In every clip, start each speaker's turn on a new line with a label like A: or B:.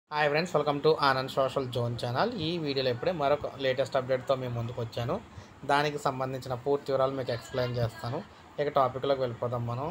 A: hi friends welcome to Anand social zone channel ఈ వీడియోలో ఇప్పుడే మరొక లేటెస్ట్ అప్డేట్తో మేము ముందుకు వచ్చాను దానికి సంబంధించిన పూర్తి వివరాలు మీకు ఎక్స్ప్లెయిన్ చేస్తాను ఇక టాపిక్లోకి వెళ్ళిపోదాం మనం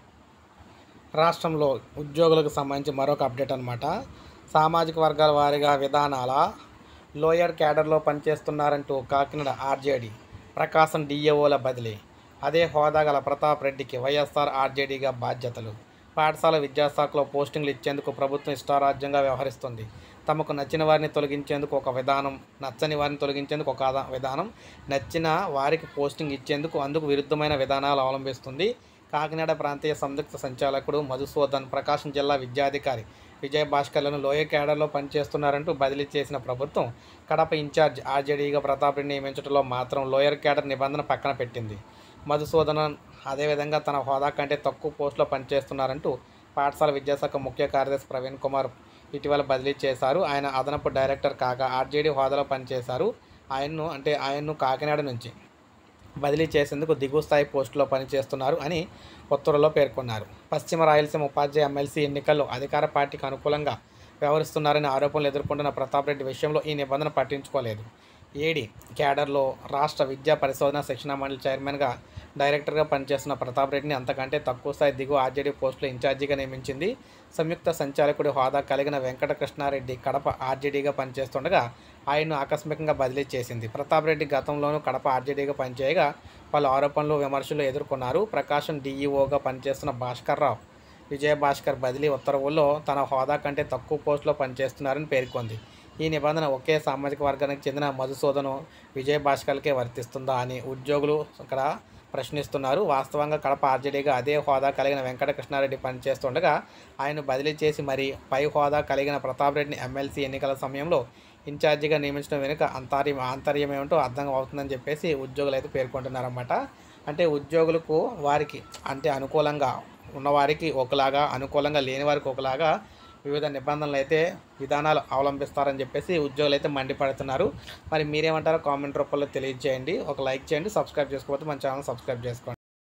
A: రాష్ట్రంలో ఉద్యోగులకు సంబంధించి మరొక అప్డేట్ అనమాట సామాజిక వర్గాల వారీగా విధానాల లోయర్ క్యాడర్లో పనిచేస్తున్నారంటూ కాకినాడ ఆర్జేడీ ప్రకాశం డిఏఓల బదిలీ అదే హోదా గల ప్రతాప్ రెడ్డికి వైఎస్ఆర్ ఆర్జేడీగా బాధ్యతలు పాఠశాల విద్యాశాఖలో పోస్టింగ్లు ఇచ్చేందుకు ప్రభుత్వం ఇష్టారాజ్యంగా వ్యవహరిస్తుంది తమకు నచ్చిన వారిని తొలగించేందుకు ఒక విధానం నచ్చని వారిని తొలగించేందుకు ఒక ఆదా- విధానం నచ్చిన వారికి పోస్టింగ్ ఇచ్చేందుకు అందుకు విరుద్ధమైన విధానాలు అవలంబిస్తుంది కాకినాడ ప్రాంతీయ సంయుక్త సంచాలకుడు మధుసూదన్ ప్రకాశం జిల్లా విద్యాధికారి విజయ్ భాస్కర్లను లోయర్ క్యాడర్లో పనిచేస్తున్నారంటూ బదిలీ చేసిన ప్రభుత్వం కడప ఇన్ఛార్జ్ ఆర్జేడీగా ప్రతాప్ రెడ్డి నియమించడంలో మాత్రం లోయర్ క్యాడర్ నిబంధన పక్కన పెట్టింది మధుసూదనన్ అదేవిధంగా తన హోదా కంటే తక్కువ పోస్టులో పనిచేస్తున్నారంటూ పాఠశాల విద్యాశాఖ ముఖ్య కార్యదర్శి ప్రవీణ్ కుమార్ ఇటీవల బదిలీ చేశారు ఆయన అదనపు డైరెక్టర్ కాగా ఆర్జేడీ హోదాలో పనిచేశారు ఆయన్ను అంటే ఆయన్ను కాకినాడ నుంచి బదిలీ చేసేందుకు దిగువ స్థాయి పోస్టులో పనిచేస్తున్నారు అని ఉత్తర్వుల్లో పేర్కొన్నారు పశ్చిమ రాయలసీమ ఉపాధ్యాయ ఎమ్మెల్సీ ఎన్నికల్లో అధికార పార్టీకి అనుకూలంగా వ్యవహరిస్తున్నారని ఆరోపణలు ఎదుర్కొంటున్న ప్రతాప్ రెడ్డి విషయంలో ఈ నిబంధన పట్టించుకోలేదు ఏడి క్యాడర్లో రాష్ట్ర విద్యా పరిశోధన శిక్షణ మండలి చైర్మన్గా డైరెక్టర్గా పనిచేస్తున్న ప్రతాప్ రెడ్డిని అంతకంటే తక్కువ స్థాయి దిగువ ఆర్జేడీ పోస్టులో ఇన్ఛార్జిగా నియమించింది సంయుక్త సంచాలకుడి హోదా కలిగిన వెంకట కృష్ణారెడ్డి కడప ఆర్జేడీగా పనిచేస్తుండగా ఆయన్ను ఆకస్మికంగా బదిలీ చేసింది ప్రతాప్ రెడ్డి గతంలోనూ కడప ఆర్జేడీగా పనిచేయగా పలు ఆరోపణలు విమర్శలు ఎదుర్కొన్నారు ప్రకాశం డీఈఓగా పనిచేస్తున్న భాస్కర్ రావు విజయ భాస్కర్ బదిలీ ఉత్తర్వుల్లో తన హోదా కంటే తక్కువ పోస్టులో పనిచేస్తున్నారని పేర్కొంది ఈ నిబంధన ఒకే సామాజిక వర్గానికి చెందిన మధుసూదను విజయ భాస్కర్కే వర్తిస్తుందా అని ఉద్యోగులు ఇక్కడ ప్రశ్నిస్తున్నారు వాస్తవంగా కడప ఆర్జేడీగా అదే హోదా కలిగిన వెంకట కృష్ణారెడ్డి పనిచేస్తుండగా ఆయన బదిలీ చేసి మరి పై హోదా కలిగిన ప్రతాప్ రెడ్డిని ఎమ్మెల్సీ ఎన్నికల సమయంలో ఇన్ఛార్జిగా నియమించడం వెనుక అంతర్యం ఆంతర్యం ఏమిటో అర్థం అవుతుందని చెప్పేసి ఉద్యోగులు అయితే పేర్కొంటున్నారన్నమాట అంటే ఉద్యోగులకు వారికి అంటే అనుకూలంగా ఉన్నవారికి ఒకలాగా అనుకూలంగా లేని వారికి ఒకలాగా వివిధ నిబంధనలు అయితే విధానాలు అవలంబిస్తారని చెప్పేసి ఉద్యోగులు అయితే మండిపడుతున్నారు మరి మీరేమంటారో కామెంట్ రూపంలో తెలియజేయండి ఒక లైక్ చేయండి సబ్స్క్రైబ్ చేసుకోకపోతే మన ఛానల్ సబ్స్క్రైబ్ చేసుకోండి